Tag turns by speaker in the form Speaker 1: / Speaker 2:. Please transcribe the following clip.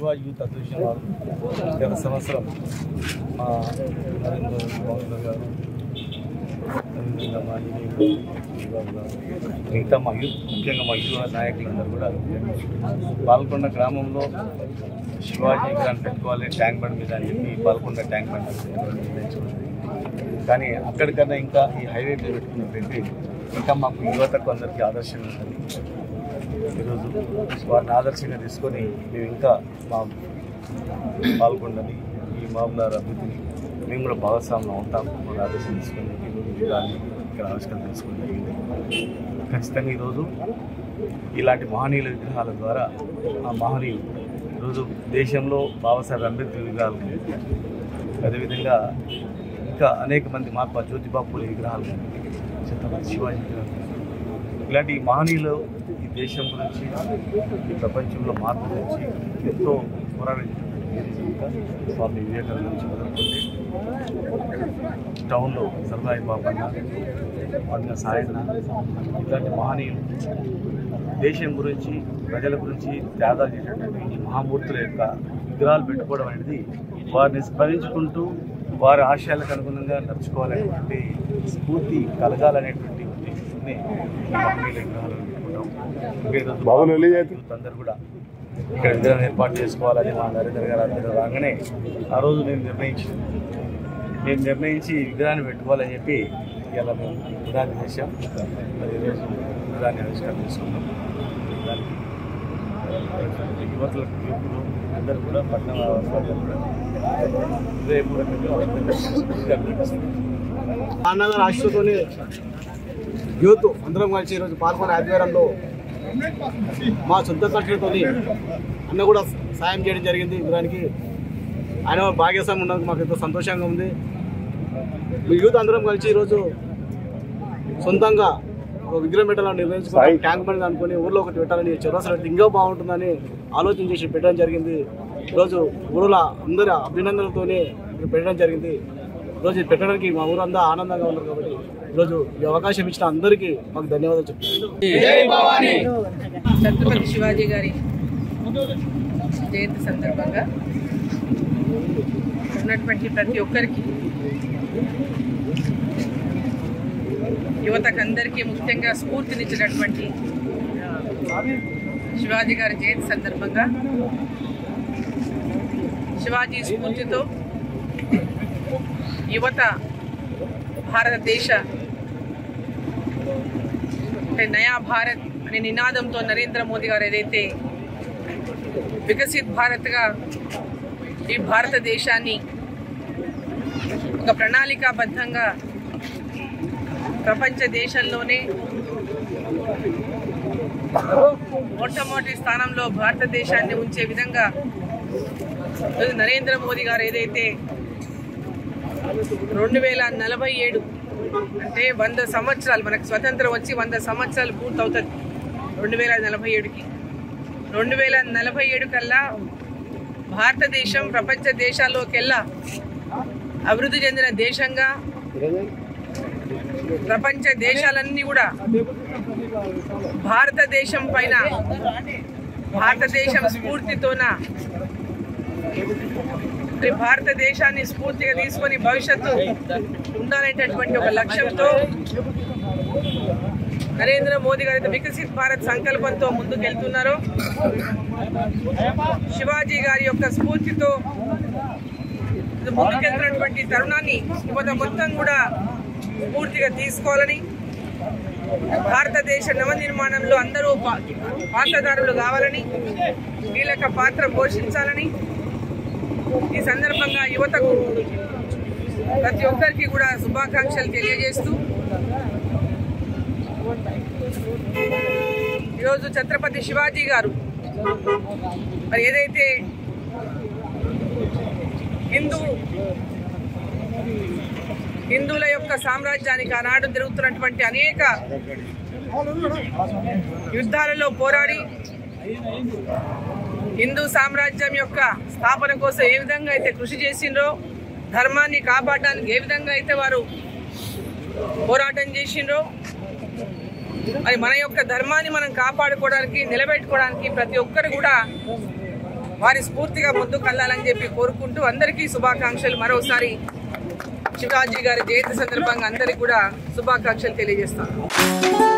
Speaker 1: Shivaji youth association వారు గత సంవత్సరం మా నరేంద్ర మోహన్ గారు అదేవిధంగా మా ఇంజనీర్ శివాజీ గారు, మిగతా మా యూత్ ముఖ్యంగా మా యువ నాయకులందరూ కూడా పాల్గొండ గ్రామంలో శివాజీ విగ్రహాన్ని పెట్టుకోవాలి ట్యాంక్ బండ్ మీద అని చెప్పి పాల్గొండ ట్యాంక్ బండ్ నిర్ణయించుకుంది కానీ అక్కడికన్నా ఇంకా ఈ హైవే మీద పెట్టుకున్నట్టయితే ఇంకా మాకు యువతకు అందరికీ ఆదర్శంగా ఉంటుంది ఈరోజు వారిని ఆదర్శంగా తీసుకొని మేము ఇంకా మా పాల్గొండని ఈ మామూలు అభివృద్ధిని మేము కూడా భాగస్వామ్యం ఉంటాం మన ఆదర్శం తీసుకొని ఈరోజు విధాన్ని ఇక్కడ ఆవిష్కరణ చేసుకోవడం జరిగింది ఖచ్చితంగా ఈరోజు ఇలాంటి మహనీయుల విగ్రహాల ద్వారా ఆ మహనీయులు ఈరోజు దేశంలో బాబాసాహెబ్ అంబేద్కర్ విగ్రహాలు అదేవిధంగా ఇంకా అనేక మంది మహాత్మా జ్యోతిబా పూలే విగ్రహాలు ఛత్రపతి శివాజీ విగ్రహాలు ఇలాంటి మహనీయులు ఈ దేశం గురించి ఈ ప్రపంచంలో మార్పు గురించి ఎంతో పోరాటం చేసినటువంటి స్వామి వివేకానంద నుంచి మొదలుకుంటే టౌన్లో సర్దాయి బాబన్న వంద సాయన్న ఇలాంటి మహనీయులు దేశం గురించి ప్రజల గురించి త్యాగాలు చేసినటువంటి ఈ మహామూర్తుల యొక్క విగ్రహాలు పెట్టుకోవడం అనేది వారిని స్మరించుకుంటూ వారి ఆశయాలకు అనుగుణంగా నడుచుకోవాలనేటువంటి స్ఫూర్తి కలగాలనేటువంటి ఉద్దేశంతోనే ఈ మహనీయుల విగ్రహాలను పెట్టుకుంటాం ఇంకా ఈరోజు
Speaker 2: బాబు రిలీజ్ అయితే
Speaker 1: యూత్ అందరూ కూడా ఇక్కడ విగ్రహం ఏర్పాటు చేసుకోవాలని మా నరేంద్ర గారు అందరూ రాగానే ఆ రోజు మేము నిర్ణయించాం మేము నిర్ణయించి ఈ విగ్రహాన్ని పెట్టుకోవాలని చెప్పి ఇలా మేము విధానం చేశాం మరి ఈరోజు విధాన్ని ఆవిష్కరణ చేసుకున్నాం దానికి యువతులకు యువకులు అందరూ కూడా పట్టణ వాసులందరూ కూడా హృదయపూర్వకంగా అభినందిస్తున్నాం.
Speaker 3: అన్నగారు ఆశతోని యూత్ అందరం కలిసి ఈరోజు పాల్గొనే ఆధ్వర్యంలో మా సొంత ఖర్చులతో అన్న కూడా సాయం చేయడం జరిగింది దానికి ఆయన భాగ్యస్వామి ఉన్నందుకు మాకు ఎంతో సంతోషంగా ఉంది మీ యూత్ అందరం కలిసి ఈరోజు సొంతంగా ఒక విగ్రహం పెట్టాలని నిర్ణయించుకుని ట్యాంక్ బండ్ అనుకుని ఊర్లో ఒకటి పెట్టాలని చౌరసలు పెడితే ఇంకా బాగుంటుందని ఆలోచన చేసి పెట్టడం జరిగింది ఈరోజు ఊరిలో అందరి అభినందనలతోనే ఇక్కడ పెట్టడం జరిగింది ఈరోజు ఇది పెట్టడానికి మా ఊరంతా ఆనందంగా ఉన్నారు కాబట్టి ఈరోజు ఈ అవకాశం ఇచ్చిన అందరికీ మాకు ధన్యవాదాలు చెప్తున్నాను
Speaker 4: ఛత్రపతి శివాజీ గారి జయంతి సందర్భంగా ఉన్నటువంటి ప్రతి ఒక్కరికి యువతకందరికీ ముఖ్యంగా స్ఫూర్తినిచ్చినటువంటి శివాజీ గారి జయంతి సందర్భంగా శివాజీ స్ఫూర్తితో యువత భారతదేశ అంటే నయా భారత్ అనే నినాదంతో నరేంద్ర మోదీ గారు ఏదైతే వికసిత్ భారత్గా ఈ భారతదేశాన్ని ఒక ప్రణాళికాబద్ధంగా ప్రపంచ దేశంలోనే మొట్టమొదటి స్థానంలో భారతదేశాన్ని ఉంచే విధంగా ఈరోజు నరేంద్ర మోదీ గారు ఏదైతే రెండు వేల నలభై ఏడు అంటే వంద సంవత్సరాలు మనకు స్వతంత్రం వచ్చి వంద సంవత్సరాలు పూర్తవుతుంది రెండు వేల నలభై ఏడుకి రెండు వేల నలభై ఏడు కల్లా భారతదేశం ప్రపంచ దేశాల్లోకెల్లా అభివృద్ధి చెందిన దేశంగా ప్రపంచ దేశాలన్నీ కూడా భారతదేశం పైన భారతదేశం స్ఫూర్తితోన మరి భారతదేశాన్ని స్ఫూర్తిగా తీసుకొని భవిష్యత్తు ఉండాలనేటటువంటి ఒక లక్ష్యంతో నరేంద్ర మోదీ గారు అయితే వికసిత్ భారత్ సంకల్పంతో ముందుకెళ్తున్నారు శివాజీ గారి యొక్క స్ఫూర్తితో ముందుకెళ్తున్నటువంటి తరుణాన్ని యువత మొత్తం కూడా స్ఫూర్తిగా తీసుకోవాలని భారతదేశ నవ నిర్మాణంలో అందరూ పా- పాత్రదారులు కావాలని కీలక పాత్ర పోషించాలని ఈ సందర్భంగా యువతకు ప్రతి ఒక్కరికి కూడా శుభాకాంక్షలు తెలియజేస్తూ ఈరోజు ఛత్రపతి శివాజీ గారు మరి ఏదైతే హిందూ హిందువుల యొక్క సామ్రాజ్యానికి ఆనాడు జరుగుతున్నటువంటి అనేక యుద్ధాలలో పోరాడి హిందూ సామ్రాజ్యం యొక్క స్థాపన కోసం ఏ విధంగా అయితే కృషి చేసిండ్రో ధర్మాన్ని కాపాడడానికి ఏ విధంగా అయితే వారు పోరాటం చేసిండ్రో మరి మన యొక్క ధర్మాన్ని మనం కాపాడుకోవడానికి నిలబెట్టుకోవడానికి ప్రతి ఒక్కరు కూడా వారి స్ఫూర్తిగా ముందుకు వెళ్ళాలని చెప్పి కోరుకుంటూ అందరికీ శుభాకాంక్షలు మరోసారి శివాజీ గారి జయంతి సందర్భంగా అందరికీ కూడా శుభాకాంక్షలు తెలియజేస్తాను